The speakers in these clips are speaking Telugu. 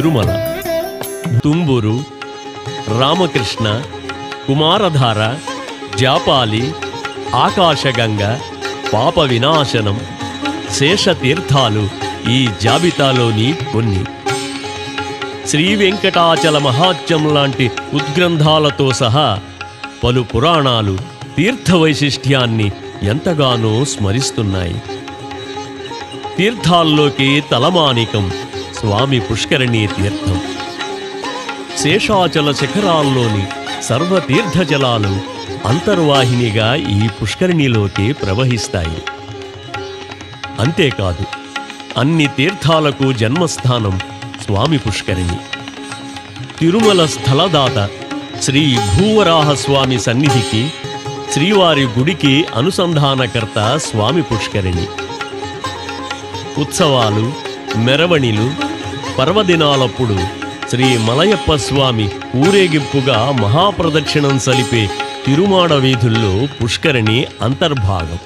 తిరుమల తుంబురు రామకృష్ణ కుమారధార జాపాలి ఆకాశగంగ పాప వినాశనం శేషతీర్థాలు ఈ జాబితాలోని కొన్ని శ్రీ వెంకటాచల మహాత్యం లాంటి ఉద్గ్రంథాలతో సహా పలు పురాణాలు తీర్థ వైశిష్ట్యాన్ని ఎంతగానో స్మరిస్తున్నాయి తీర్థాల్లోకి తలమానికం స్వామి పుష్కరిణీ తీర్థం శేషాచల శిఖరాల్లోని సర్వతీర్థ జలాలు అంతర్వాహినిగా ఈ పుష్కరిణిలోకి ప్రవహిస్తాయి అంతేకాదు అన్ని తీర్థాలకు జన్మస్థానం స్వామి పుష్కరిణి తిరుమల స్థలదాత శ్రీ భూవరాహ స్వామి సన్నిధికి శ్రీవారి గుడికి అనుసంధానకర్త స్వామి పుష్కరిణి ఉత్సవాలు మెరవణిలు పర్వదినాలప్పుడు శ్రీ మలయప్ప స్వామి ఊరేగింపుగా మహాప్రదక్షిణం సలిపే తిరుమాడ వీధుల్లో పుష్కరిణి అంతర్భాగం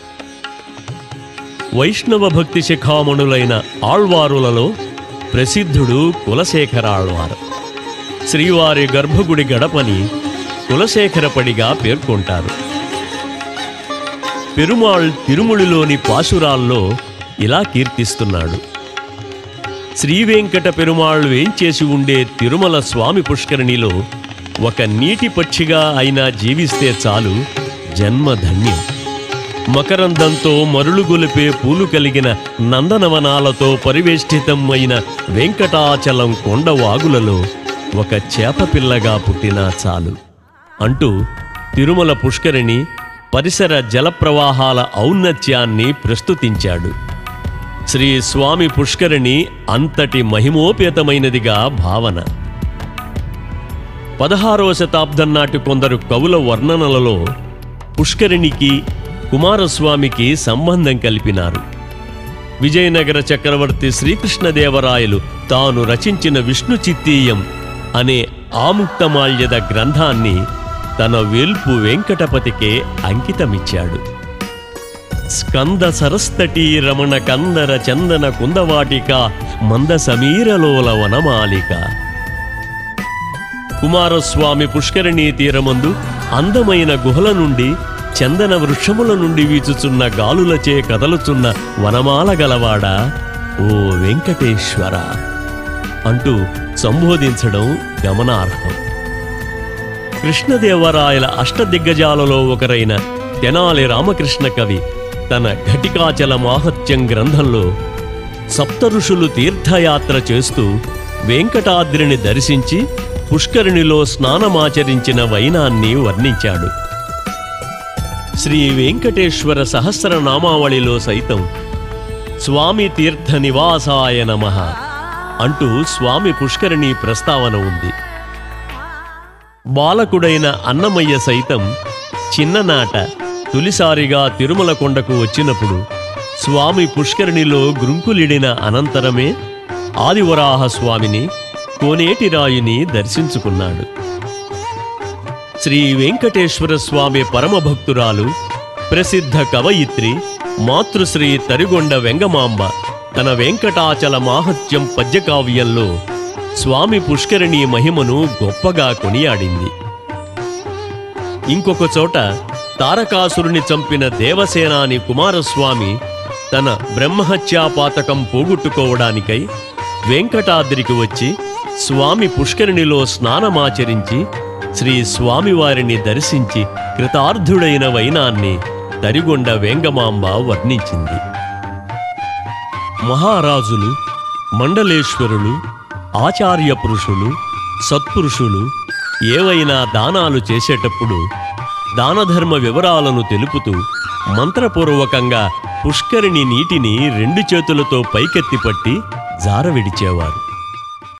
వైష్ణవ భక్తి శిఖామణులైన ఆళ్వారులలో ప్రసిద్ధుడు కులశేఖరాళ్వారు శ్రీవారి గర్భగుడి గడపని కులశేఖరపడిగా పేర్కొంటారు పెరుమాళ్ తిరుముడిలోని పాశురాల్లో ఇలా కీర్తిస్తున్నాడు శ్రీవేంకట పెరుమాళ్ వేంచేసి ఉండే తిరుమల స్వామి పుష్కరిణిలో ఒక నీటి పక్షిగా అయినా జీవిస్తే చాలు జన్మధన్యం మకరందంతో మరులుగొలిపే పూలు కలిగిన నందనవనాలతో పరివేష్టితం అయిన వెంకటాచలం కొండవాగులలో ఒక చేపపిల్లగా పుట్టినా చాలు అంటూ తిరుమల పుష్కరిణి పరిసర జలప్రవాహాల ఔన్నత్యాన్ని ప్రస్తుతించాడు శ్రీ స్వామి పుష్కరిణి అంతటి మహిమోపేతమైనదిగా భావన పదహారవ శతాబ్దం నాటి కొందరు కవుల వర్ణనలలో పుష్కరిణికి కుమారస్వామికి సంబంధం కలిపినారు విజయనగర చక్రవర్తి శ్రీకృష్ణదేవరాయలు తాను రచించిన విష్ణు చిత్తీయం అనే ఆముక్తమాల్యద గ్రంథాన్ని తన వేల్పు వెంకటపతికే అంకితమిచ్చాడు స్కంద సరస్తటీ రమణ కందర చందన కుందవాటిక మంద సమీరలోల వనమాలిక కుమారస్వామి పుష్కరిణీ తీరమందు అందమైన గుహల నుండి చందన వృక్షముల నుండి వీచుచున్న గాలులచే కదలుచున్న వనమాల గలవాడ ఓ వెంకటేశ్వర అంటూ సంబోధించడం గమనార్హం కృష్ణదేవరాయల అష్టదిగ్గజాలలో ఒకరైన తెనాలి రామకృష్ణ కవి తన ఘటికాచల మాహత్యం గ్రంథంలో సప్త ఋషులు తీర్థయాత్ర చేస్తూ వెంకటాద్రిని దర్శించి పుష్కరిణిలో స్నానమాచరించిన వైనాన్ని వర్ణించాడు శ్రీ వెంకటేశ్వర సహస్రనామావళిలో సైతం స్వామి తీర్థ నివాసాయ నమః అంటూ స్వామి పుష్కరిణి ప్రస్తావన ఉంది బాలకుడైన అన్నమయ్య సైతం చిన్ననాట తొలిసారిగా తిరుమల కొండకు వచ్చినప్పుడు స్వామి పుష్కరిణిలో గ్రుంకులిడిన అనంతరమే ఆదివరాహ స్వామిని కోనేటి రాయుని దర్శించుకున్నాడు శ్రీ వెంకటేశ్వర స్వామి పరమభక్తురాలు ప్రసిద్ధ కవయిత్రి మాతృశ్రీ తరిగొండ వెంగమాంబ తన వెంకటాచల మాహత్యం పద్యకావ్యంలో స్వామి పుష్కరిణి మహిమను గొప్పగా కొనియాడింది ఇంకొక చోట తారకాసురుని చంపిన దేవసేనాని కుమారస్వామి తన బ్రహ్మహత్యాపాతకం పోగొట్టుకోవడానికై వెంకటాద్రికి వచ్చి స్వామి పుష్కరిణిలో స్నానమాచరించి శ్రీ స్వామివారిని దర్శించి కృతార్థుడైన వైనాన్ని తరిగొండ వేంగమాంబ వర్ణించింది మహారాజులు మండలేశ్వరులు ఆచార్య పురుషులు సత్పురుషులు ఏవైనా దానాలు చేసేటప్పుడు దానధర్మ వివరాలను తెలుపుతూ మంత్రపూర్వకంగా పుష్కరిణి నీటిని రెండు చేతులతో పైకెత్తి పట్టి జార విడిచేవారు